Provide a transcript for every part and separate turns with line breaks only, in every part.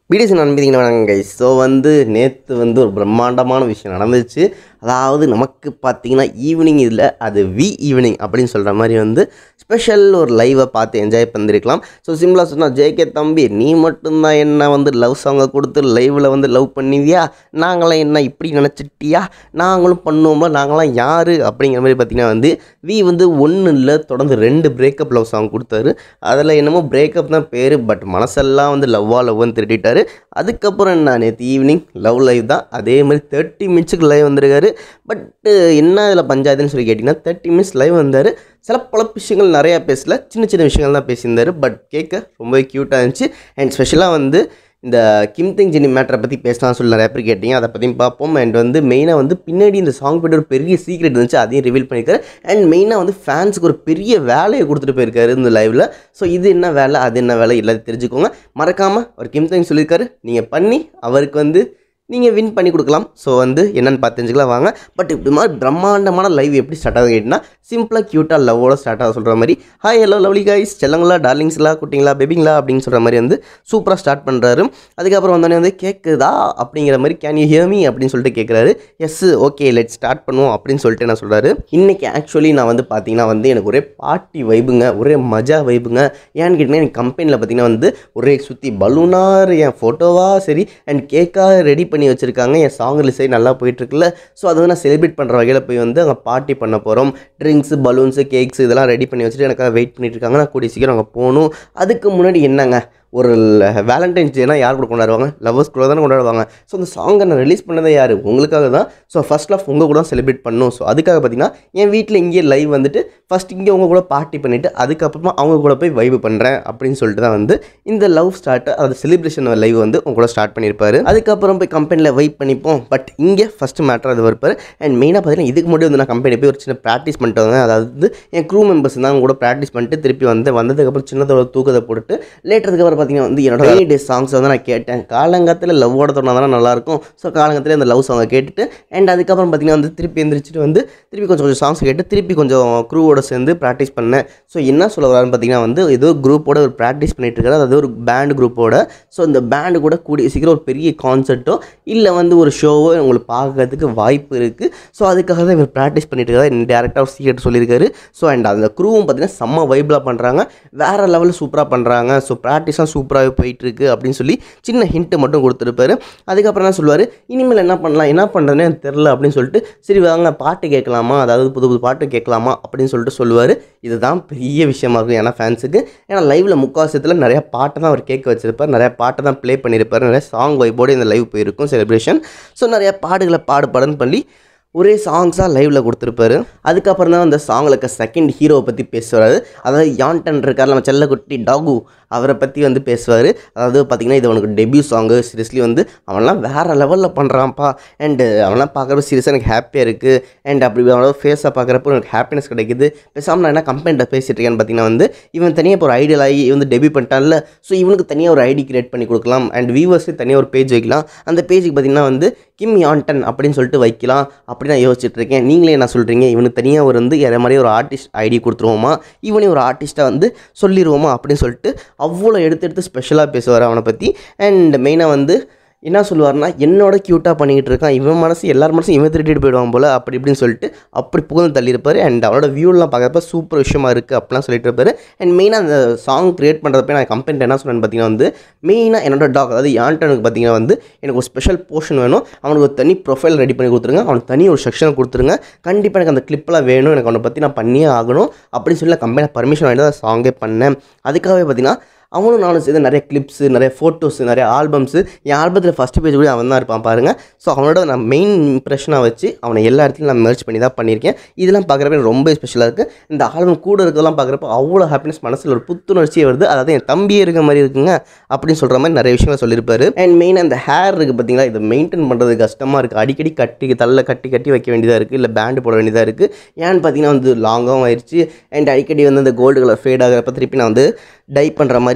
BDC நண்பதிங்க வணக்கம் guys so வந்து நேற்று வந்து ஒரு பிரம்மாண்டமான விஷயம் நடந்துச்சு அதாவது நமக்கு பார்த்தீங்கன்னா ஈவினிங் இதில் அது வி ஈவினிங் அப்படின்னு சொல்கிற மாதிரி வந்து ஸ்பெஷல் ஒரு லைவை பார்த்து என்ஜாய் பண்ணிருக்கலாம் ஸோ சிம்பிளாக சொன்னால் ஜேகே தம்பி நீ மட்டும்தான் என்ன வந்து லவ் சாங்கை கொடுத்து லைவில் வந்து லவ் பண்ணுவியா நாங்களாம் என்ன இப்படி நினச்சிட்டியா நாங்களும் பண்ணுவோம்ல நாங்களாம் யார் அப்படிங்கிற மாதிரி பார்த்தீங்கன்னா வந்து வி வந்து ஒன்று இல்லை தொடர்ந்து ரெண்டு பிரேக்கப் லவ் சாங் கொடுத்தாரு அதில் என்னமோ பிரேக்கப் தான் பேர் பட் மனசெல்லாம் வந்து லவ்வா லவ்னு திருட்டிட்டாரு அதுக்கப்புறம் என்ன நேற்று ஈவினிங் லவ் லைவ் தான் அதே மாதிரி தேர்ட்டி மினிட்ஸுக்கு லைவ் வந்திருக்காரு பட்டு என்ன இதில் பஞ்சாயத்துன்னு சொல்லி கேட்டிங்கன்னா தேர்ட்டி மினிட்ஸ் லைவ் வந்தார் சில பல விஷயங்கள் நிறையா பேசல சின்ன சின்ன விஷயங்கள் தான் பேசியிருந்தார் பட் கேட்க ரொம்பவே க்யூட்டாக இருந்துச்சு அண்ட் ஸ்பெஷலாக வந்து இந்த கிம் திங் ஜினி மேட்டரை பற்றி பேசலாம்னு சொல்லி நிறைய பேர் கேட்டீங்க அதை பற்றியும் பார்ப்போம் அண்ட் வந்து மெயினாக வந்து பின்னாடி இந்த சாங் போய்ட்டு ஒரு பெரிய சீக்ரெட் இருந்துச்சு அதையும் ரிவீல் பண்ணியிருக்காரு அண்ட் மெயினாக வந்து ஃபேன்ஸுக்கு ஒரு பெரிய வேலையை கொடுத்துட்டு போயிருக்காரு இந்த லைவில் ஸோ இது என்ன வேலை அது என்ன வேலை எல்லாத்தையும் தெரிஞ்சுக்கோங்க மறக்காமல் அவர் கிம் திங் சொல்லியிருக்காரு நீங்கள் பண்ணி அவருக்கு வந்து நீங்கள் வின் பண்ணி கொடுக்கலாம் ஸோ வந்து என்னென்னு பார்த்து தெரிஞ்சுக்கலாம் வாங்க பட் இப்படி மாதிரி பிரம்மாண்டமான லைவ் எப்படி ஸ்டார்ட் ஆகுது கேட்டிங்கன்னா சிம்பிளாக க்யூட்டாக லவ்வோட ஸ்டார்ட் ஆக சொல்கிற மாதிரி ஹாய் ஹலோ லவ்லி கைஸ் செல்லங்களா டார்லிங்ஸ்லாம் குட்டிங்களா பேபிங்களா அப்படின்னு சொல்கிற மாதிரி வந்து சூப்பராக ஸ்டார்ட் பண்ணுறாரு அதுக்கப்புறம் வந்தோடனே வந்து கேட்குதா அப்படிங்கிற மாதிரி கேன் யூ ஹியர் மீ அப்படின்னு சொல்லிட்டு கேட்குறாரு எஸ் ஓகே லெட் ஸ்டார்ட் பண்ணுவோம் அப்படின்னு சொல்லிட்டு என்ன சொல்கிறாரு இன்றைக்கி ஆக்சுவலி நான் வந்து பார்த்தீங்கன்னா வந்து எனக்கு ஒரே பார்ட்டி வைபுங்க ஒரே மஜா வைபுங்க ஏன்னு கேட்டிங்கன்னா எனக்கு கம்பெனியில் பார்த்தீங்கன்னா வந்து ஒரே சுற்றி பலூனார் என் ஃபோட்டோவாக சரி அண்ட் கேக்காக ரெடி பண்ணி வச்சுருக்காங்க என் சாங் ரிலீஸே நல்லா போயிட்டுருக்குல்ல ஸோ அதை வந்து நான் செலிப்ரேட் பண்ணுற வகையில் போய் வந்து அங்கே பார்ட்டி பண்ண போகிறோம் ட்ரிங்க்ஸு பலூன்ஸு கேக்ஸ் இதெல்லாம் ரெடி பண்ணி வச்சுட்டு எனக்காக வெயிட் பண்ணிட்டு இருக்காங்க நான் கூடிய சீக்கிரம் அங்கே போகணும் அதுக்கு முன்னாடி என்னங்க ஒரு வேலண்டைன்ஸ் டேனா யார் கூட கொண்டாடுவாங்க லவ்வர்ஸ் கூட தானே கொண்டாடுவாங்க ஸோ அந்த சாங்கை நான் ரிலீஸ் பண்ணதே யார் உங்களுக்காக தான் ஸோ ஃபர்ஸ்ட் ஆஃப் உங்கள் கூட தான் செலிப்ரேட் பண்ணணும் ஸோ அதுக்காக பார்த்தீங்கன்னா என் வீட்டில் இங்கேயே லைவ் வந்துட்டு ஃபஸ்ட் இங்கே உங்கள் கூட பார்ட்டி பண்ணிவிட்டு அதுக்கப்புறமா அவங்க கூட போய் வைப் பண்ணுறேன் அப்படின்னு சொல்லிட்டு தான் வந்து இந்த லவ் ஸ்டார்ட் அதாவது செலிப்ரேஷன் லைவ் வந்து உங்க கூட ஸ்டார்ட் பண்ணியிருப்பாரு அதுக்கப்புறம் போய் கம்பெனியில் வைப் பண்ணிப்போம் பட் இங்கே ஃபஸ்ட்டு மேட்டர் அது வருப்பார் அண்ட் மெயினாக பார்த்தீங்கன்னா இதுக்கு முன்னாடி வந்து நான் கம்பெனி போய் ஒரு சின்ன ப்ராக்டிஸ் பண்ணிட்டு வந்தேன் அதாவது என் க்ரூ மெம்பர்ஸ் தான் அவங்க கூட ப்ராக்டிஸ் பண்ணிட்டு திருப்பி வந்து வந்ததுக்கப்புறம் சின்னதோட தூக்கத்தை போட்டுட்டு லேட்டதுக்கப்புறம் பார்த்தீங்கன்னா வந்து என்னோட ரெய்னி டே சாங்ஸ் வந்து நான் கேட்டேன் காலங்காத்தில் லவ்வோட தோணா தானே நல்லாயிருக்கும் ஸோ காலங்காத்தில் அந்த லவ் சாங்கை கேட்டுட்டு அண்ட் அதுக்கப்புறம் பார்த்தீங்கன்னா வந்து திருப்பி எந்திரிச்சிட்டு வந்து திருப்பி கொஞ்சம் கொஞ்சம் சாங்ஸ் கேட்டு திருப்பி கொஞ்சம் க்ரூவோட சேர்ந்து ப்ராக்டிஸ் பண்ணேன் ஸோ என்ன சொல்ல வரான்னு பார்த்தீங்கன்னா வந்து ஏதோ குரூப்போட ஒரு ப்ராக்டிஸ் பண்ணிட்டு இருக்காரு அதாவது ஒரு பேண்ட் குரூப்போட ஸோ இந்த பேண்டு கூட கூடிய சீக்கிரம் ஒரு பெரிய கான்சர்ட்டோ இல்லை வந்து ஒரு ஷோவோ உங்களுக்கு பார்க்கறதுக்கு வாய்ப்பு இருக்குது ஸோ அதுக்காக தான் இவர் ப்ராக்டிஸ் பண்ணிட்டு இருக்காரு டேரெக்டாக ஒரு சீக்கிரம் சொல்லியிருக்காரு ஸோ அண்ட் அந்த க்ரூவும் பார்த்தீங்கன்னா செம்ம வைபிளாக பண்ணுறாங்க வேறு லெவலில் சூப்பராக பண்ணுறாங்க ஸோ ப்ராக்டிஸ்லாம் சூப்பராகவே போயிட்டுருக்கு அப்படின்னு சொல்லி சின்ன ஹிண்ட்டு மட்டும் கொடுத்துருப்பாரு அதுக்கப்புறம் என்ன சொல்லுவார் இனிமேல் என்ன பண்ணலாம் என்ன பண்ணுறதுனே எனக்கு தெரில அப்படின்னு சொல்லிட்டு சரி வாங்க பாட்டு கேட்கலாமா அதாவது புது புது பாட்டு கேட்கலாமா அப்படின்னு சொல்லிட்டு சொல்லுவார் இதுதான் பெரிய விஷயமா இருக்கும் ஏன்னா ஃபேன்ஸுக்கு ஏன்னா லைவில் முக்காவாசத்தில் நிறைய பாட்டை தான் அவர் கேட்க வச்சிருப்பார் நிறைய பாட்டை தான் ப்ளே பண்ணியிருப்பார் நிறைய சாங் வைப்போடு இந்த லைவ் போயிருக்கும் செலிப்ரேஷன் ஸோ நிறைய பாடுகளை பாடு பாடுன்னு பண்ணி ஒரே சாங்ஸாக லைவில் கொடுத்துருப்பாரு அதுக்கப்புறம் தான் அந்த சாங்கில் இருக்க செகண்ட் ஹீரோவை பற்றி பேசுவார் அதாவது யான்டன் இருக்கார் நம்ம செல்லக்குட்டி டாகு அவரை பற்றி வந்து பேசுவார் அதாவது பார்த்திங்கன்னா இது அவனுக்கு டெபியூ சாங்கு சீரியஸ்லி வந்து அவன்லாம் வேறு லெவலில் பண்ணுறான்ப்பா அண்டு அவன்லாம் பார்க்குறப்ப சீரியஸாக எனக்கு ஹாப்பியாக இருக்குது அண்ட் அப்படி அவனோட ஃபேஸை பார்க்குறப்போ எனக்கு ஹாப்பினஸ் கிடைக்குது பேசாமல் நான் என்ன கம்பெனிட்ட பேசிகிட்டு இருக்கேன்னு பார்த்தீங்கன்னா வந்து இவன் தனியாக இப்போ ஒரு ஐடியல் ஆகி வந்து டெபியூ பண்ணிட்டான்ல ஸோ இவனுக்கு தனியாக ஒரு ஐடி கிரியேட் பண்ணி கொடுக்கலாம் அண்ட் வியூவர்ஸுக்கு தனியாக ஒரு பேஜ் வைக்கலாம் அந்த பேஜுக்கு பார்த்திங்கன்னா வந்து கிம் யான்டன் அப்படின்னு சொல்லிட்டு வைக்கலாம் அப்படி நான் யோசிச்சுட்டு இருக்கேன் நீங்களே என்ன சொல்கிறீங்க இவனுக்கு தனியாக ஒரு வந்து வேறு மாதிரி ஒரு ஆர்டிஸ்ட் ஐடி கொடுத்துருவோமா இவனே ஒரு ஆர்டிஸ்ட்டாக வந்து சொல்லிடுவோமா அப்படின்னு சொல்லிட்டு அவ்வளோ எடுத்து எடுத்து ஸ்பெஷலாக பேசுவார் அவனை பற்றி அண்ட் மெயினாக வந்து என்ன சொல்லுவார்னா என்னோட க்யூட்டாக பண்ணிக்கிட்டு இருக்கான் இவன் மனசு எல்லார் மனசும் இவன் திருட்டிட்டு போயிடுவான் போல் அப்படி இப்படின்னு சொல்லிட்டு அப்படி புகழ்ந்து தள்ளியிருப்பார் அண்ட் அவனோட வியூலாம் பார்க்குறப்ப சூப்பர் விஷயமா இருக்குது அப்படிலாம் சொல்லிட்டு இருப்பாரு அண்ட் மெயினாக அந்த சாங் க்ரியேட் பண்ணுறப்ப நான் கம்பெனியில் என்ன சொன்னேன்னு பார்த்தீங்கன்னா வந்து மெயினாக என்னோட டாக் அதாவது யான்டனுக்கு பார்த்தீங்கன்னா வந்து எனக்கு ஒரு ஸ்பெஷல் போர்ஷன் வேணும் அவனுக்கு ஒரு தனி ப்ரொஃபைல் ரெடி பண்ணி கொடுத்துருங்க அவனுக்கு தனி ஒரு செக்ஷன் கொடுத்துருங்க கண்டிப்பாக எனக்கு அந்த கிளிப்பெல்லாம் வேணும் எனக்கு அவனை பற்றி நான் பண்ணியே ஆகணும் அப்படின்னு சொல்லி கம்பெனியில் பர்மிஷன் வாங்கிட்டு தான் சாங்கே பண்ணேன் அதுக்காகவே பார்த்தீங்கன்னா அவனும் நானும் சேர்ந்து நிறைய கிளிப்ஸு நிறைய ஃபோட்டோஸ் நிறைய ஆல்பம்ஸு என் ஆல்பத்தில் ஃபஸ்ட்டு பேஜ் கூட அவன் தான் இருப்பான் பாருங்கள் ஸோ அவனோட நான் மெயின் இம்ப்ரெஷனாக வச்சு அவனை எல்லா இடத்துலையும் நான் மெர்ச் பண்ணி தான் பண்ணியிருக்கேன் இதெல்லாம் பார்க்குறப்ப எனக்கு ரொம்ப ஸ்பெஷலாக இருக்குது இந்த ஆல்பம் கூட இருக்கிறதெல்லாம் பார்க்குறப்ப அவ்வளோ ஹாப்பினஸ் மனசில் ஒரு புத்துணர்ச்சியே வருது அதாவது என் தம்பியே இருக்க மாதிரி இருக்குங்க அப்படின்னு சொல்கிற மாதிரி நிறைய விஷயங்கள் சொல்லியிருப்பாரு அண்ட் மெயின் அந்த ஹேர் இருக்குது பார்த்தீங்களா இதை மெயின்டைன் பண்ணுறது கஷ்டமாக இருக்குது அடிக்கடி கட்டி தள்ள கட்டி கட்டி வைக்க வேண்டியதாக இருக்குது இல்லை பேண்டு போட வேண்டியதாக இருக்குது ஏன்னு பார்த்தீங்கன்னா வந்து லாங்காகவும் ஆயிடுச்சு அண்ட் அடிக்கடி வந்து அந்த கோல்டு கலர் ஃபேட் ஆகிறப்ப திருப்பி நான் வந்து டை பண்ணுற மாதிரி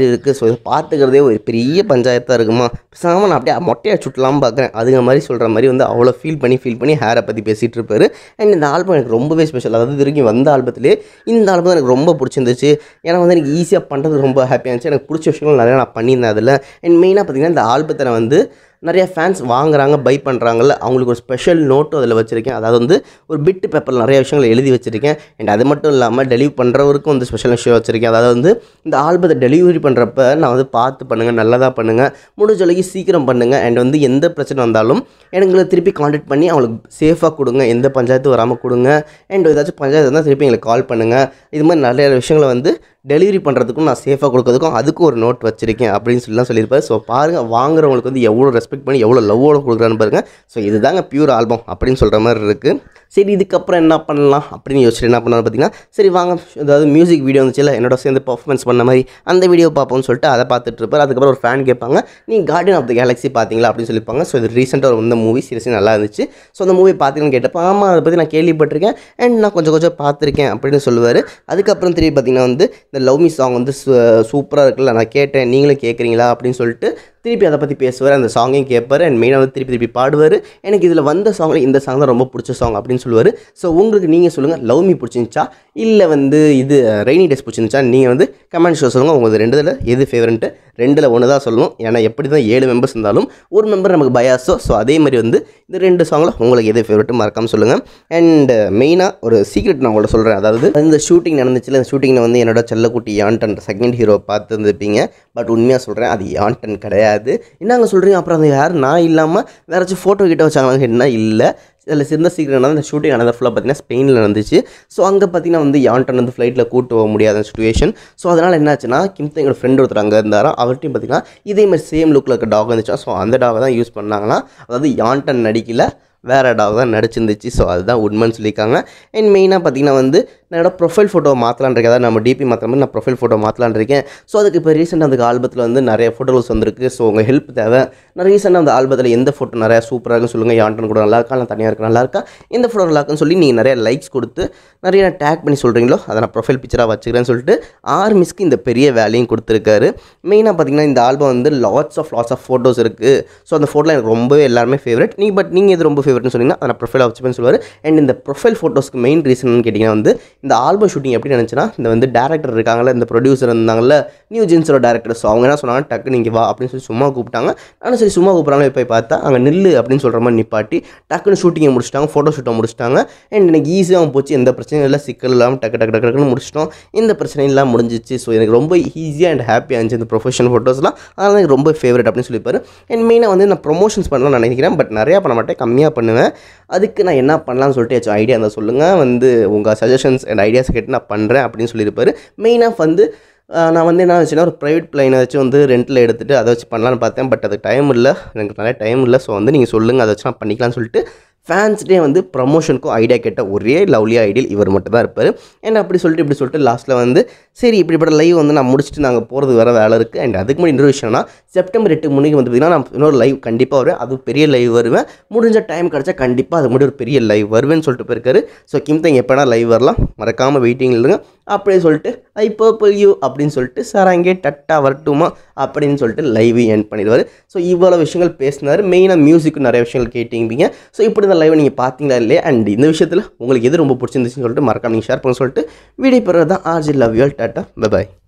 மாதிரி இருக்குது ஸோ இதை பார்த்துக்கிறதே ஒரு பெரிய பஞ்சாயத்தாக இருக்குமா பேசாமல் நான் அப்படியே மொட்டையை சுட்டலாம் பார்க்குறேன் அதுங்க மாதிரி சொல்கிற மாதிரி வந்து அவ்வளோ ஃபீல் பண்ணி ஃபீல் பண்ணி ஹேரை பற்றி பேசிகிட்டு இருப்பாரு அண்ட் இந்த ஆல்பம் எனக்கு ரொம்பவே ஸ்பெஷல் அதாவது இது வரைக்கும் வந்த ஆல்பத்திலே இந்த ஆல்பம் எனக்கு ரொம்ப பிடிச்சிருந்துச்சு ஏன்னா வந்து எனக்கு ஈஸியாக பண்ணுறது ரொம்ப ஹாப்பியாக இருந்துச்சு எனக்கு பிடிச்ச விஷயங்கள் நிறையா நான் பண்ணியிருந்தேன் அதில் அண்ட் மெயினாக பார்த்தீங்கன்னா இந்த ஆல்பத்தை நான் வந்து நிறைய ஃபேன்ஸ் வாங்குறாங்க பை பண்ணுறாங்கல்ல அவங்களுக்கு ஒரு ஸ்பெஷல் நோட்டும் அதில் வச்சுருக்கேன் அதாவது வந்து ஒரு பிட்டு பேப்பரில் நிறைய விஷயங்கள் எழுதி வச்சுருக்கேன் அண்ட் அது மட்டும் இல்லாமல் டெலிவரி பண்ணுறவருக்கும் வந்து ஸ்பெஷல் விஷயம் வச்சுருக்கேன் அதாவது வந்து இந்த ஆல்பத்தை டெலிவரி பண்ணுறப்ப நான் வந்து பார்த்து பண்ணுங்கள் நல்லதாக பண்ணுங்கள் முடிஞ்ச அளவுக்கு சீக்கிரம் பண்ணுங்கள் அண்ட் வந்து எந்த பிரச்சனை வந்தாலும் எங்களை திருப்பி காண்டாக்ட் பண்ணி அவங்களுக்கு சேஃபாக கொடுங்க எந்த பஞ்சாயத்து வராமல் கொடுங்க அண்ட் ஏதாச்சும் பஞ்சாயத்து இருந்தால் திருப்பி எங்களுக்கு கால் பண்ணுங்கள் இது மாதிரி நிறைய விஷயங்களை வந்து டெலிவரி பண்ணுறதுக்கும் நான் சேஃபாக கொடுக்கறதுக்கும் அதுக்கும் ஒரு நோட் வச்சுருக்கேன் அப்படின்னு சொல்லலாம் சொல்லியிருப்பார் ஸோ பாருங்கள் வாங்குறவங்களுக்கு வந்து எவ்வளோ ரெஸ்பெக்ட் பண்ணி எவ்வளோ லவ்வோட கொடுக்குறான்னு பாருங்கள் ஸோ இதுதாங்க பியூர் ஆல்பம் அப்படின்னு சொல்கிற மாதிரி இருக்குது சரி இதுக்கப்புறம் என்ன பண்ணலாம் அப்படின்னு யோசிச்சுட்டு என்ன பண்ணலாம் பார்த்தீங்கன்னா சரி வாங்க அதாவது மியூசிக் வீடியோ வந்துச்சுல என்னோட சேர்ந்து பர்ஃபார்மன்ஸ் பண்ண மாதிரி அந்த வீடியோ பார்ப்போம்னு சொல்லிட்டு அதை பார்த்துட்டு இருப்பார் அதுக்கப்புறம் ஒரு ஃபேன் கேட்பாங்க நீ கார்டன் ஆஃப் த கேலக்ஸி பார்த்தீங்களா அப்படின்னு சொல்லியிருப்பாங்க ஸோ இது ரீசெண்டாக வந்த மூவி சீரியஸாக நல்லா இருந்துச்சு ஸோ அந்த மூவி பார்த்தீங்கன்னு கேட்டப்போ ஆமாம் அதை பற்றி நான் கேள்விப்பட்டிருக்கேன் அண்ட் நான் கொஞ்சம் கொஞ்சம் பார்த்துருக்கேன் அப்படின்னு சொல்லுவார் அதுக்கப்புறம் திரும்பி பார்த்தீங்கன்னா வந்து இந்த லவ் மீ சாங் வந்து சூப்பராக இருக்குல்ல நான் கேட்டேன் நீங்களும் கேட்குறீங்களா அப்படின்னு சொல்லிட்டு திருப்பி அதை பற்றி பேசுவார் அந்த சாங்கையும் கேட்பார் அண்ட் மெயினாக வந்து திருப்பி திருப்பி பாடுவார் எனக்கு இதில் வந்த சாங்கில் இந்த சாங் தான் ரொம்ப பிடிச்ச சாங் அப்படின்னு சொல்லுவார் ஸோ உங்களுக்கு நீங்கள் சொல்லுங்கள் லவ் மீ பிடிச்சிருந்துச்சா இல்லை வந்து இது ரெய்னி டேஸ் பிடிச்சிருந்துச்சா நீங்கள் வந்து கமெண்ட் ஷோ சொல்லுங்கள் உங்களுக்கு ரெண்டு இதில் எது ஃபேவரண்ட்டு ரெண்டில் ஒன்று தான் சொல்லணும் ஏன்னா எப்படி தான் ஏழு மெம்பர்ஸ் இருந்தாலும் ஒரு மெம்பர் நமக்கு பயாஸோ ஸோ அதே மாதிரி வந்து இந்த ரெண்டு சாங்கில் உங்களுக்கு எது ஃபேவரட்டு மறக்காமல் சொல்லுங்கள் அண்ட் மெயினாக ஒரு சீக்ரெட் நான் உங்கள்ட்ட சொல்கிறேன் அதாவது இந்த ஷூட்டிங் நடந்துச்சுல இந்த ஷூட்டிங்கில் வந்து என்னோட செல்லக்குட்டி யான்டன் செகண்ட் ஹீரோ பார்த்து இருந்திருப்பீங்க பட் உண்மையாக சொல்கிறேன் அது யான்டன் கிடையாது என்னங்க சொல்கிறீங்க அப்புறம் அது யார் நான் இல்லாமல் வேறாச்சும் ஃபோட்டோ கிட்ட வச்சாங்களாங்க என்ன இல்லை இதில் சிறந்த சீக்கிரம் நடந்த இந்த ஷூட்டிங் நடந்த ஃபுல்லாக பார்த்தீங்கன்னா ஸ்பெயினில் நடந்துச்சு ஸோ அங்கே பார்த்தீங்கன்னா வந்து யான்டன் வந்து ஃப்ளைட்டில் கூட்டு போக முடியாத சுச்சுவேஷன் ஸோ அதனால் என்னாச்சுன்னா கிம்த்த எங்களோட ஃப்ரெண்ட் ஒருத்தர் அங்கே இருந்தாராம் அவர்கிட்டையும் பார்த்தீங்கன்னா இதே மாதிரி சேம் லுக்கில் இருக்க டாக் இருந்துச்சா ஸோ அந்த டாகை தான் யூஸ் பண்ணாங்கன்னா அதாவது யான்டன் நடிக்கல வேறு டாக் தான் நடிச்சிருந்துச்சு ஸோ அதுதான் உண்மைன்னு சொல்லியிருக்காங்க அண்ட் மெயினாக பார்த்தீங்கன்னா வந்து நான் என்னோட ப்ரொஃபைல் ஃபோட்டோ மாற்றலான் இருக்கேன் அதாவது நம்ம டிபி மாற்ற மாதிரி நான் ப்ரொஃபைல் ஃபோட்டோ மாற்றலான் இருக்கேன் ஸோ அதுக்கு இப்போ ரீசெண்டாக அந்த ஆல்பத்தில் வந்து நிறைய ஃபோட்டோஸ் வந்திருக்கு ஸோ உங்கள் ஹெல்ப் தேவை நான் ரீசெண்டாக அந்த ஆல்பத்தில் எந்த ஃபோட்டோ நிறையா சூப்பராக இருக்குன்னு சொல்லுங்கள் யான்டன் கூட நல்லா இருக்கா இல்லை தனியாக இருக்கு நல்லா இருக்கா இந்த ஃபோட்டோ நல்லா இருக்குன்னு சொல்லி நீங்கள் நிறைய லைக்ஸ் கொடுத்து நிறைய டேக் பண்ணி சொல்கிறீங்களோ அதை நான் ப்ரொஃபைல் பிக்சராக வச்சுக்கிறேன்னு சொல்லிட்டு ஆர்மிஸ்க்கு இந்த பெரிய வேலையும் கொடுத்துருக்காரு மெயினாக பார்த்தீங்கன்னா இந்த ஆல்பம் வந்து lots of lots of photos இருக்குது ஸோ அந்த ஃபோட்டோலாம் எனக்கு ரொம்பவே எல்லாருமே ஃபேவரட் நீ பட் நீங்கள் இது ரொம்ப ஃபேவரட்னு சொன்னீங்கன்னா அதை நான் ப்ரொஃபைலாக வச்சுப்பேன்னு சொல்லுவார் அண்ட் இந்த ப்ரொஃபைல் ஃபோட்டோஸ்க்கு மெயின் ரீசன் கேட்டிங்கன்னா வந்து இந்த ஆல்பம் ஷூட்டிங் எப்படி நினச்சுன்னா இந்த வந்து டேரக்டர் இருக்காங்கல்ல இந்த ப்ரொடியூசர் இருந்தாங்கல்ல நியூ ஜென்ஸோட டேரக்டர் ஸோ அவங்க என்ன சொன்னாங்க டக்கு நீங்கள் வா அப்படின்னு சொல்லி சும்மா கூப்பிட்டாங்க நானும் சரி சும்மா கூப்பிட்றாங்க போய் பார்த்தா அங்கே நில்லு அப்படின்னு சொல்கிற மாதிரி நிப்பாட்டி டக்குன்னு ஷூட்டிங்கை முடிச்சிட்டாங்க ஃபோட்டோ ஷூட்டை முடிச்சிட்டாங்க அண்ட் எனக்கு ஈஸியாக போச்சு எந்த பிரச்சனையும் இல்லை சிக்கல் இல்லாமல் டக்கு டக்கு டக்கு டக்குன்னு முடிச்சிட்டோம் எந்த பிரச்சனையும் இல்லாமல் முடிஞ்சிச்சு ஸோ எனக்கு ரொம்ப ஈஸியாக அண்ட் ஹாப்பியாக இருந்துச்சு இந்த ப்ரொஃபஷனல் ஃபோட்டோஸ்லாம் அதனால் எனக்கு ரொம்ப ஃபேவரட் அப்படின்னு சொல்லிப்பாரு அண்ட் மெயினாக வந்து நான் ப்ரொமோஷன்ஸ் பண்ணலாம் நினைக்கிறேன் பட் நிறையா பண்ண மாட்டேன் கம்மியாக பண்ணுவேன் அதுக்கு நான் என்ன பண்ணலாம்னு சொல்லிட்டு ஏதாச்சும் ஐடியா இருந்தால் சொல்லுங்கள் வந்து உங்கள் சஜஷன்ஸ் அண்ட் ஐடியாஸ் கேட்டு நான் பண்ணுறேன் அப்படின்னு சொல்லியிருப்பாரு மெயினாக வந்து ஆஹ் நான் வந்து என்ன வச்சுன்னா ஒரு ப்ரைவேட் பிளைனை வச்சு வந்து ரெண்ட்டில் எடுத்துகிட்டு அதை வச்சு பண்ணலான்னு பார்த்தேன் பட் அதுக்கு டைம் இல்லை எனக்கு நிறைய டைம் இல்லை ஸோ வந்து நீங்கள் சொல்லுங்கள் அதை வச்சு நான் பண்ணிக்கலாம்னு சொல்லிட்டு ஃபேன்ஸ்டே வந்து ப்ரமோஷனுக்கும் ஐடியா கேட்ட ஒரே லவ்லி ஐடியல் இவர் மட்டும் தான் இருப்பார் ஏன்னா அப்படி சொல்லிட்டு இப்படி சொல்லிட்டு லாஸ்ட்டில் வந்து சரி இப்படிப்பட்ட லைவ் வந்து நான் முடிச்சுட்டு நாங்கள் போகிறது வேறு வேலை இருக்குது அண்ட் அதுக்கு முன்னாடி இன்னொரு விஷயம்னா செப்டம்பர் எட்டு மணிக்கு வந்து பார்த்திங்கன்னா நான் இன்னொரு லைவ் கண்டிப்பாக வருவேன் அது பெரிய லைவ் வருவேன் முடிஞ்ச டைம் கிடச்சா கண்டிப்பாக அது முன்னாடி ஒரு பெரிய லைவ் வருவேன்னு சொல்லிட்டு போயிருக்காரு ஸோ கிம்தங் எப்போனா லைவ் வரலாம் மறக்காமல் வெயிட்டிங் இல்லைங்க அப்படியே சொல்லிட்டு ஐ பர்பிள் யூ அப்படின்னு சொல்லிட்டு சார் அங்கே டட்டா வரட்டுமா அப்படின்னு சொல்லிட்டு லைவ் என் பண்ணிடுவார் ஸோ இவ்வளோ விஷயங்கள் பேசினார் மெயினாக மியூசிக்கு நிறைய விஷயங்கள் கேட்டிங்க ஸோ இப்படி இந்த லைவ் நீங்கள் பார்த்தீங்களா இல்லையா அண்ட் இந்த விஷயத்தில் உங்களுக்கு எது ரொம்ப பிடிச்சிருந்துச்சுன்னு சொல்லிட்டு மறக்காம நீங்கள் ஷேர் பண்ண சொல்லிட்டு வீடியோ போடுறது தான் ஆர்ஜி லவ் யூ டாட்டா பை